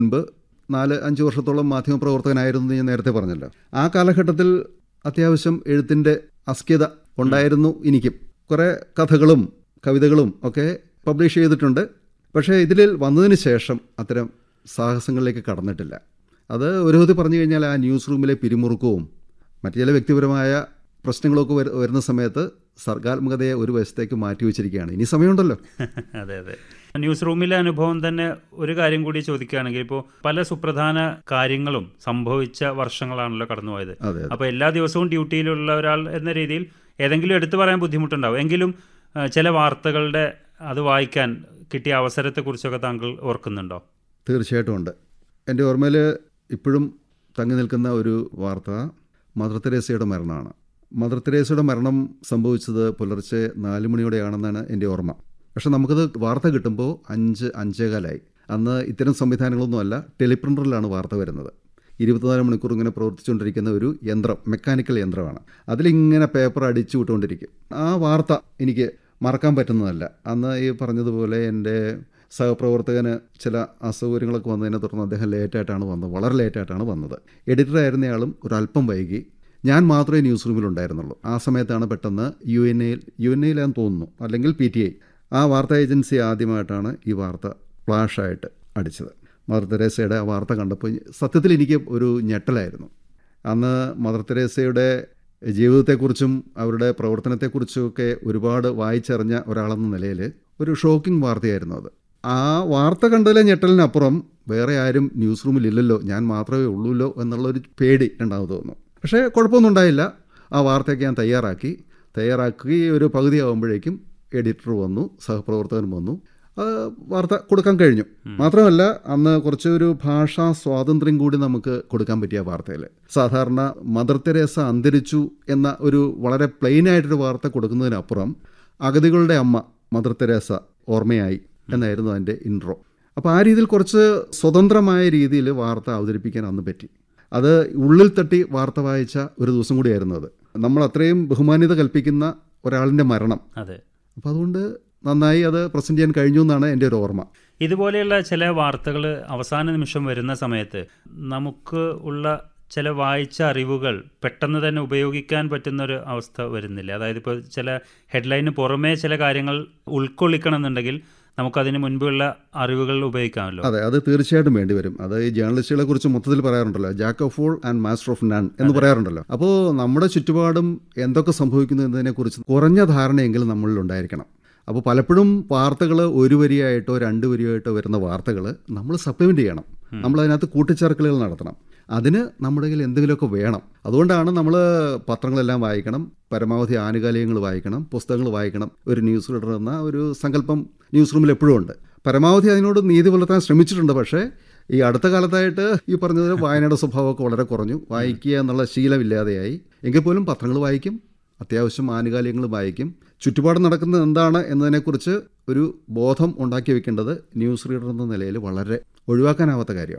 മുൻപ് നാല് അഞ്ച് വർഷത്തോളം മാധ്യമപ്രവർത്തകനായിരുന്നു എന്ന് ഞാൻ നേരത്തെ പറഞ്ഞല്ലോ ആ കാലഘട്ടത്തിൽ അത്യാവശ്യം എഴുത്തിൻ്റെ അസ്ക്യത ഉണ്ടായിരുന്നു എനിക്കും കുറേ കഥകളും കവിതകളും ഒക്കെ പബ്ലിഷ് ചെയ്തിട്ടുണ്ട് പക്ഷേ ഇതിൽ വന്നതിന് ശേഷം അത്തരം സാഹസങ്ങളിലേക്ക് കടന്നിട്ടില്ല അത് ഒരു വിധത്തിൽ പറഞ്ഞു കഴിഞ്ഞാൽ ആ ന്യൂസ് റൂമിലെ പിരിമുറുക്കവും മറ്റു ചില വ്യക്തിപരമായ പ്രശ്നങ്ങളൊക്കെ വരു- വരുന്ന സമയത്ത് സർഗാത്മകതയെ ഒരു വശത്തേക്ക് മാറ്റി വെച്ചിരിക്കുകയാണ് ഇനി സമയമുണ്ടല്ലോ അതെ അതെ ന്യൂസ് റൂമിലെ അനുഭവം തന്നെ ഒരു കാര്യം കൂടി ചോദിക്കുകയാണെങ്കിൽ ഇപ്പോൾ പല സുപ്രധാന കാര്യങ്ങളും സംഭവിച്ച വർഷങ്ങളാണല്ലോ കടന്നുപോയത് അതെ അപ്പോൾ എല്ലാ ദിവസവും ഡ്യൂട്ടിയിലുള്ള ഒരാൾ എന്ന രീതിയിൽ ഏതെങ്കിലും എടുത്തു പറയാൻ ബുദ്ധിമുട്ടുണ്ടാവും എങ്കിലും ആ, ചില വാർത്തകളുടെ അത് വായിക്കാൻ കിട്ടിയ അവസരത്തെക്കുറിച്ചൊക്കെ താങ്കൾ ഓർക്കുന്നുണ്ടോ തീർച്ചയായിട്ടും ഉണ്ട് എൻ്റെ ഓർമ്മയിൽ ഇപ്പോഴും തങ്ങി നിൽക്കുന്ന ഒരു വാർത്ത മദർ തെരേസയുടെ മരണമാണ് മദർ തെരേസയുടെ മരണം സംഭവിച്ചത് പുലർച്ചെ നാല് മണിയോടെയാണെന്നാണ് എൻ്റെ ഓർമ്മ പക്ഷെ നമുക്കത് വാർത്ത കിട്ടുമ്പോൾ അഞ്ച് അഞ്ചേകാലായി അന്ന് ഇത്തരം സംവിധാനങ്ങളൊന്നുമല്ല ടെലിപ്രിൻ്ററിലാണ് വാർത്ത വരുന്നത് ഇരുപത്തിനാല് മണിക്കൂർ ഇങ്ങനെ പ്രവർത്തിച്ചുകൊണ്ടിരിക്കുന്ന ഒരു യന്ത്രം മെക്കാനിക്കൽ യന്ത്രമാണ് അതിലിങ്ങനെ പേപ്പർ അടിച്ചു വിട്ടുകൊണ്ടിരിക്കും ആ വാർത്ത എനിക്ക് മറക്കാൻ പറ്റുന്നതല്ല അന്ന് ഈ പറഞ്ഞതുപോലെ എൻ്റെ സഹപ്രവർത്തകന് ചില അസൗകര്യങ്ങളൊക്കെ വന്നതിനെ തുടർന്ന് അദ്ദേഹം ലേറ്റായിട്ടാണ് വന്നത് വളരെ ലേറ്റായിട്ടാണ് വന്നത് എഡിറ്ററായിരുന്നയാളും ഒരു അല്പം വൈകി ഞാൻ മാത്രമേ ന്യൂസ് റൂമിൽ ഉണ്ടായിരുന്നുള്ളൂ ആ സമയത്താണ് പെട്ടെന്ന് യു എൻ എയിൽ യു എൻ എയിലാന്ന് തോന്നുന്നു അല്ലെങ്കിൽ പി ടി ഐ ആ വാർത്താ ഏജൻസി ആദ്യമായിട്ടാണ് ഈ വാർത്ത ഫ്ലാഷായിട്ട് അടിച്ചത് മദർ തെരേസയുടെ ആ വാർത്ത കണ്ടപ്പോൾ സത്യത്തിൽ എനിക്ക് ഒരു ഞെട്ടലായിരുന്നു അന്ന് മദർ തെരേസയുടെ ജീവിതത്തെക്കുറിച്ചും അവരുടെ പ്രവർത്തനത്തെക്കുറിച്ചും ഒക്കെ ഒരുപാട് വായിച്ചറിഞ്ഞ ഒരാളെന്ന നിലയിൽ ഒരു ഷോക്കിംഗ് വാർത്തയായിരുന്നു അത് ആ വാർത്ത കണ്ടതിലെ ഞെട്ടലിനപ്പുറം വേറെ ആരും ന്യൂസ് റൂമിൽ ഇല്ലല്ലോ ഞാൻ മാത്രമേ ഉള്ളൂല്ലോ എന്നുള്ളൊരു പേടി രണ്ടാമത് തോന്നുന്നു പക്ഷേ കുഴപ്പമൊന്നും ഉണ്ടായില്ല ആ വാർത്തയൊക്കെ ഞാൻ തയ്യാറാക്കി തയ്യാറാക്കി ഒരു പകുതി ആകുമ്പോഴേക്കും എഡിറ്റർ വന്നു സഹപ്രവർത്തകൻ വന്നു ആ വാർത്ത കൊടുക്കാൻ കഴിഞ്ഞു മാത്രമല്ല അന്ന് കുറച്ച് ഒരു ഭാഷാ സ്വാതന്ത്ര്യം കൂടി നമുക്ക് കൊടുക്കാൻ പറ്റിയ വാർത്തയിൽ സാധാരണ മദർ തെരേസ അന്തരിച്ചു എന്ന ഒരു വളരെ പ്ലെയിൻ ആയിട്ടൊരു വാർത്ത കൊടുക്കുന്നതിനപ്പുറം അഗതികളുടെ അമ്മ മദർ തെരേസ ഓർമ്മയായി എന്നായിരുന്നു അതിൻ്റെ ഇൻട്രോ അപ്പോൾ ആ രീതിയിൽ കുറച്ച് സ്വതന്ത്രമായ രീതിയിൽ വാർത്ത അവതരിപ്പിക്കാൻ അന്ന് പറ്റി അത് ഉള്ളിൽ തട്ടി വാർത്ത വായിച്ച ഒരു ദിവസം കൂടിയായിരുന്നു അത് നമ്മൾ അത്രയും ബഹുമാന്യത കൽപ്പിക്കുന്ന ഒരാളിൻ്റെ മരണം അതെ അപ്പോൾ അതുകൊണ്ട് നന്നായി അത് പ്രസൻറ്റ് ചെയ്യാൻ കഴിഞ്ഞു എന്നാണ് എൻ്റെ ഒരു ഓർമ്മ ഇതുപോലെയുള്ള ചില വാർത്തകൾ അവസാന നിമിഷം വരുന്ന സമയത്ത് നമുക്ക് ഉള്ള ചില വായിച്ച അറിവുകൾ പെട്ടെന്ന് തന്നെ ഉപയോഗിക്കാൻ പറ്റുന്ന ഒരു അവസ്ഥ വരുന്നില്ല അതായത് ഇപ്പോൾ ചില ഹെഡ്ലൈന് പുറമേ ചില കാര്യങ്ങൾ ഉൾക്കൊള്ളിക്കണം എന്നുണ്ടെങ്കിൽ നമുക്കതിന് മുൻപുള്ള അറിവുകൾ ഉപയോഗിക്കാമല്ലോ അതെ അത് തീർച്ചയായിട്ടും വേണ്ടി വരും അത് ഈ ജേർണലിസ്റ്റുകളെ കുറിച്ച് മൊത്തത്തിൽ പറയാറുണ്ടല്ലോ jack of all and master of none എന്ന് പറയാറുണ്ടല്ലോ അപ്പോൾ നമ്മുടെ ചുറ്റുപാടും എന്തൊക്കെ സംഭവിക്കുന്നു എന്നതിനെക്കുറിച്ച് കുറഞ്ഞ ധാരണയെങ്കിലും നമ്മളിൽ ഉണ്ടായിരിക്കണം അപ്പോൾ പലപ്പോഴും വാർത്തകൾ ഒരു വരിയായിട്ടോ രണ്ട് വരിയായിട്ടോ വരുന്ന വാർത്തകൾ നമ്മൾ സപ്ലിമെൻ്റ് ചെയ്യണം നമ്മൾ അതിനകത്ത് കൂട്ടിച്ചേർക്കലുകൾ നടത്തണം അതിന് നമ്മുടെ കയ്യിൽ എന്തെങ്കിലുമൊക്കെ വേണം അതുകൊണ്ടാണ് നമ്മൾ പത്രങ്ങളെല്ലാം വായിക്കണം പരമാവധി ആനുകാലികങ്ങൾ വായിക്കണം പുസ്തകങ്ങൾ വായിക്കണം ഒരു ന്യൂസ് റീഡർ എന്ന ഒരു സങ്കല്പം ന്യൂസ് റൂമിൽ എപ്പോഴും ഉണ്ട് പരമാവധി അതിനോട് നീതി പുലർത്താൻ ശ്രമിച്ചിട്ടുണ്ട് പക്ഷേ ഈ അടുത്ത കാലത്തായിട്ട് ഈ പറഞ്ഞതിന് വായനയുടെ സ്വഭാവമൊക്കെ വളരെ കുറഞ്ഞു വായിക്കുക എന്നുള്ള ശീലമില്ലാതെയായി എങ്കിൽ പോലും പത്രങ്ങൾ വായിക്കും അത്യാവശ്യം ആനുകാലികങ്ങൾ വായിക്കും ചുറ്റുപാട് നടക്കുന്നത് എന്താണ് എന്നതിനെക്കുറിച്ച് ഒരു ബോധം ഉണ്ടാക്കി വെക്കേണ്ടത് ന്യൂസ് റീഡർ എന്ന നിലയിൽ വളരെ ഒഴിവാക്കാനാവാത്ത കാര്യമാണ്